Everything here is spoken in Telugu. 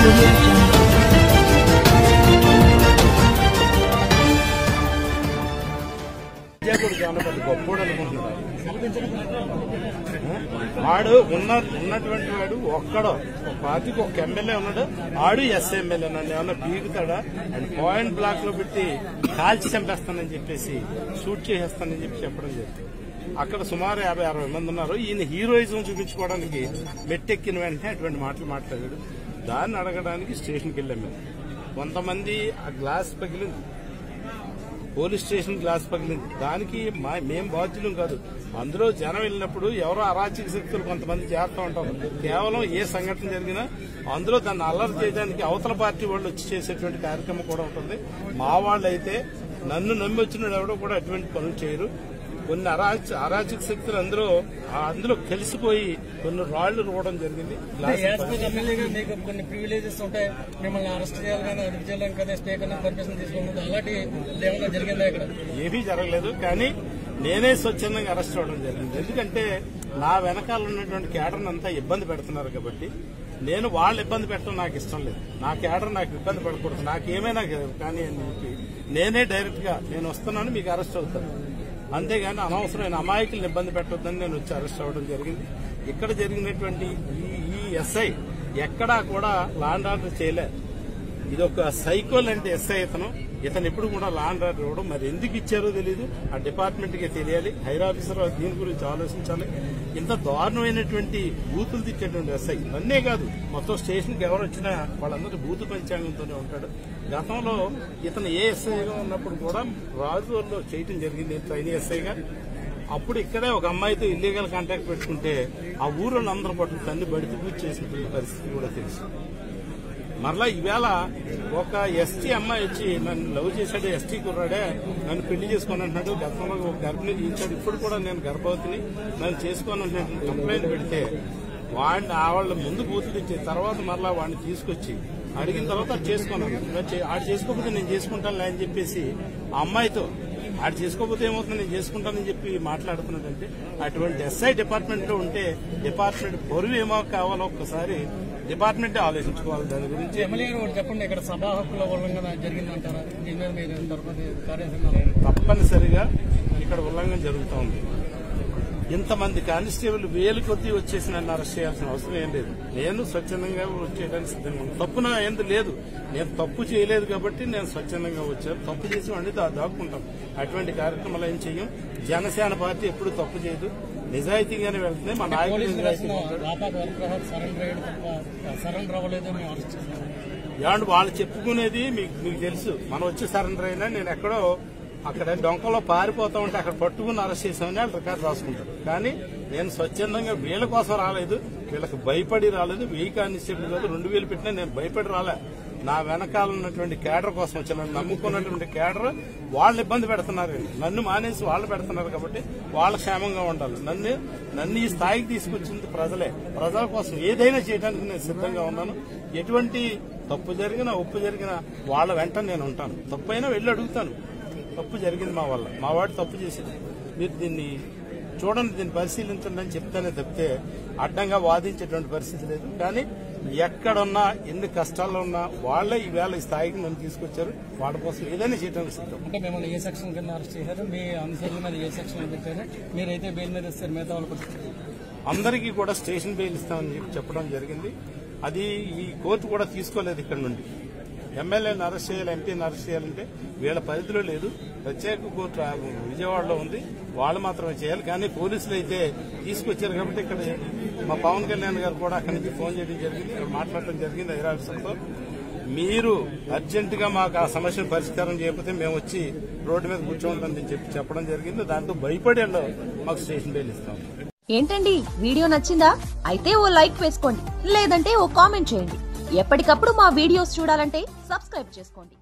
audio jungle. విజయకుడు చాలా పెద్ద గొప్పోడు అనుకుంటున్నాడు వాడు ఉన్న ఉన్నటువంటి వాడు ఒక్కడో ఒక పార్టీకి ఒక ఎమ్మెల్యే ఉన్నాడు ఆడు ఎస్ ఎమ్మెల్యే నన్ను ఏమన్నా పీకుతాడా అండ్ పాయింట్ బ్లాక్ లో పెట్టి కాల్చి చంపేస్తానని చెప్పేసి షూట్ చేసేస్తానని చెప్పి చెప్పడం జరిగింది అక్కడ సుమారు యాభై అరవై మంది ఉన్నారు ఈయన హీరోయిజం చూపించుకోవడానికి మెట్టెక్కిన వెంటనే అటువంటి మాటలు మాట్లాడాడు దాన్ని అడగడానికి స్టేషన్కి వెళ్ళాం మేము కొంతమంది ఆ గ్లాస్ పగిలింది పోలీస్ స్టేషన్ గ్లాస్ పగిలింది దానికి మా మేం బాధ్యులం కాదు అందులో జనం వెళ్ళినప్పుడు ఎవరో అరాచక శక్తులు కొంతమంది చేస్తూ ఉంటారు కేవలం ఏ సంఘటన జరిగినా అందులో దాన్ని అల్లరి చేయడానికి అవతల పార్టీ వాళ్ళు వచ్చి చేసేటువంటి కార్యక్రమం కూడా ఉంటుంది మా వాళ్ళు అయితే నన్ను నమ్మి వచ్చిన ఎవడో కూడా అటువంటి పనులు చేయరు కొన్ని అరాచ అరాచక శక్తులు అందరూ ఆ అందులో కలిసిపోయి కొన్ని రాళ్లు రోవడం జరిగింది గ్లాస్ యాజ్పూర్ ఎమ్మెల్యేగా మీకు కొన్ని ప్రివిలేజెస్ ఉంటాయి మిమ్మల్ని అరెస్ట్ చేయాలి కానీ అరెస్ట్ చేయాలని కదా స్టే కన్నా పర్మిషన్ తీసుకోకుండా అలాంటి ఏమైనా జరిగిందా ఇక్కడ ఏమీ జరగలేదు కానీ నేనే స్వచ్ఛందంగా అరెస్ట్ అవ్వడం జరిగింది ఎందుకంటే నా వెనకాల ఉన్నటువంటి కేడర్ అంతా ఇబ్బంది పెడుతున్నారు కాబట్టి నేను వాళ్ళు ఇబ్బంది పెట్టడం నాకు ఇష్టం లేదు నా కేడర్ నాకు ఇబ్బంది పడకూడదు నాకు ఏమైనా కానీ అని చెప్పి నేనే డైరెక్ట్ గా నేను వస్తున్నాను మీకు అరెస్ట్ అవుతాను అంతేగాని అనవసరమైన అమాయకులను ఇబ్బంది పెట్టొద్దని నేను వచ్చి అరెస్ట్ అవ్వడం జరిగింది ఇక్కడ జరిగినటువంటి ఈ ఈ ఎస్ఐ ఎక్కడా కూడా లాండ్ ఆర్డర్ చేయలే ఇది ఒక సైకో లాంటి ఎస్ఐ ఇతను ఇతను ఎప్పుడు కూడా లాండ్ ఆర్డర్ ఇవ్వడం మరి ఎందుకు ఇచ్చారో తెలియదు ఆ డిపార్ట్మెంట్ కి తెలియాలి హైర్ ఆఫీసర్ దీని గురించి ఆలోచించాలి ఇంత దారుణమైనటువంటి బూతులు తిట్టేటువంటి ఎస్ఐ అన్నే కాదు మొత్తం స్టేషన్ కి ఎవరు వచ్చినా వాళ్ళందరూ బూతు పంచాంగంతోనే ఉంటాడు గతంలో ఇతను ఏ ఎస్ఐగా ఉన్నప్పుడు కూడా రాజుల్లో చేయటం జరిగింది ట్రైనీ ఎస్ఐగా అప్పుడు ఇక్కడే ఒక అమ్మాయితో ఇల్లీగల్ కాంటాక్ట్ పెట్టుకుంటే ఆ ఊరిలో అందరూ పట్టు తన్ని బడికి పూజ చేసిన పరిస్థితి కూడా తెలుసు మరలా ఈవేళ ఒక ఎస్టీ అమ్మాయి వచ్చి నన్ను లవ్ చేశాడు ఎస్టీ కుర్రాడే నన్ను పెళ్లి చేసుకొని అంటున్నాడు గతంలో ఒక గర్భిణి తీయించాడు ఇప్పుడు కూడా నేను గర్భవతిని నన్ను చేసుకొని అంటున్నాడు కంప్లైంట్ పెడితే వాడిని ఆ వాళ్ళ ముందు బూతులు ఇచ్చి తర్వాత మరలా వాడిని తీసుకొచ్చి అడిగిన తర్వాత అది చేసుకున్నాను మరి చే- ఆడు చేసుకోకపోతే నేను చేసుకుంటానులే అని చెప్పేసి ఆ అమ్మాయితో ఆడు చేసుకోకపోతే ఏమవుతుంది నేను చేసుకుంటానని చెప్పి మాట్లాడుతున్నాడంటే అటువంటి ఎస్ఐ డిపార్ట్మెంట్ లో ఉంటే డిపార్ట్మెంట్ పొరుగు ఏమో కావాలో ఒక్కసారి డిపార్ట్మెంట్ ఆలోచించుకోవాలి దాని గురించి ఎమ్మెల్యే గారు ఒకటి చెప్పండి ఇక్కడ సభా హక్కుల ఉల్లంఘన జరిగిందంటారా దీని మీద మీరు తరపున కార్యాచరణ తప్పనిసరిగా ఇక్కడ ఉల్లంఘన జరుగుతూ ఉంది ఇంతమంది కానిస్టేబుల్ వేలు కొద్దీ వచ్చేసి నన్ను అరెస్ట్ చేయాల్సిన అవసరం ఏం లేదు నేను స్వచ్ఛందంగా వచ్చేయడానికి సిద్ధంగా ఉన్నాను తప్పు నా ఏంది లేదు నేను తప్పు చేయలేదు కాబట్టి నేను స్వచ్ఛందంగా వచ్చాను తప్పు చేసి వాడిని దా దాక్కుంటాం అటువంటి కార్యక్రమాలు ఏం చెయ్యం జనసేన పార్టీ ఎప్పుడు తప్పు చేయదు నిజాయితీగానే వెళ్తుంది మా నాయకుడు పోలీసులు నిజాయితీగా రాసిన ఉంటాడు. రాపాక వరప్రసాద్ సరెండర్ అయ్యాడు తప్ప సరెండర్ అవ్వలేదు మేము అరెస్ట్ చేసాము ఏమంటే వాళ్ళు చెప్పుకునేది మీకు మీకు తెలుసు మనం వచ్చి సరెండర్ అయినా నేను ఎక్కడో అక్కడ డొంకలో పారిపోతా ఉంటే అక్కడ పట్టుకుని అరెస్ట్ చేసామని వాళ్ళు రికార్డు రాసుకుంటారు కానీ నేను స్వచ్ఛందంగా వీళ్ళ కోసం రాలేదు వీళ్ళకి భయపడి రాలేదు వెయ్యి కానిస్టేబుల్ కాదు రెండు వేలు పెట్టినా నేను భయపడి రాలే నా వెనకాల ఉన్నటువంటి కేడర్ కోసం వచ్చి నన్ను నమ్ముకున్నటువంటి కేడర్ వాళ్ళు ఇబ్బంది పెడుతున్నారు నన్ను మానేసి వాళ్ళు పెడుతున్నారు కాబట్టి వాళ్ళ క్షేమంగా ఉండాలి నన్ను నన్ను ఈ స్థాయికి తీసుకొచ్చింది ప్రజలే ప్రజల కోసం ఏదైనా చేయడానికి నేను సిద్ధంగా ఉన్నాను ఎటువంటి తప్పు జరిగినా ఒప్పు జరిగినా వాళ్ళ వెంట నేను ఉంటాను తప్పు అయినా వెళ్ళి అడుగుతాను తప్పు జరిగింది మా వల్ల మా వాడు తప్పు చేసింది మీరు దీన్ని చూడండి దీన్ని పరిశీలించండి అని చెప్తానే తప్పితే అడ్డంగా వాదించేటువంటి పరిస్థితి లేదు కానీ ఎక్కడున్నా ఎన్ని కష్టాల్లో ఉన్నా వాళ్ళే ఈవేళ ఈ స్థాయికి నన్ను తీసుకొచ్చారు వాళ్ళ కోసం ఏదైనా చేయడానికి సిద్ధం అంటే మిమ్మల్ని ఏ సెక్షన్ కింద అరెస్ట్ చేశారు మీ అనుసరుల మీద ఏ సెక్షన్ పెట్టారు మీరైతే బెయిల్ మీద ఇస్తారు మిగతా వాళ్ళ పరిస్థితి అందరికీ కూడా స్టేషన్ బెయిల్ ఇస్తామని చెప్పి చెప్పడం జరిగింది అది ఈ కోర్టు కూడా తీసుకోలేదు ఇక్కడ నుండి ఎమ్మెల్యేని అరెస్ట్ చేయాలి ఎంపీని అరెస్ట్ చేయాలంటే వీళ్ళ పరిధిలో లేదు ప్రత్యేక కోర్టు ఆ విజయవాడలో ఉంది వాళ్ళు మాత్రమే చేయాలి కానీ పోలీసులు అయితే తీసుకొచ్చారు కాబట్టి ఇక్కడ మా పవన్ కళ్యాణ్ గారు కూడా అక్కడి నుంచి ఫోన్ చేయడం జరిగింది ఇక్కడ మాట్లాడటం జరిగింది హైర్ ఆఫీసర్తో మీరు అర్జెంట్ గా మాకు ఆ సమస్యను పరిష్కారం చేయకపోతే మేము వచ్చి రోడ్డు మీద కూర్చోండి చెప్పి చెప్పడం జరిగింది దాంతో భయపడి వాళ్ళు మాకు స్టేషన్ బెయిల్ ఇస్తాం ఏంటండి వీడియో నచ్చిందా అయితే ఓ లైక్ వేసుకోండి లేదంటే ఓ కామెంట్ చేయండి ఎప్పటికప్పుడు మా వీడియోస్ చూడాలంటే సబ్స్క్రైబ్ చేసుకోండి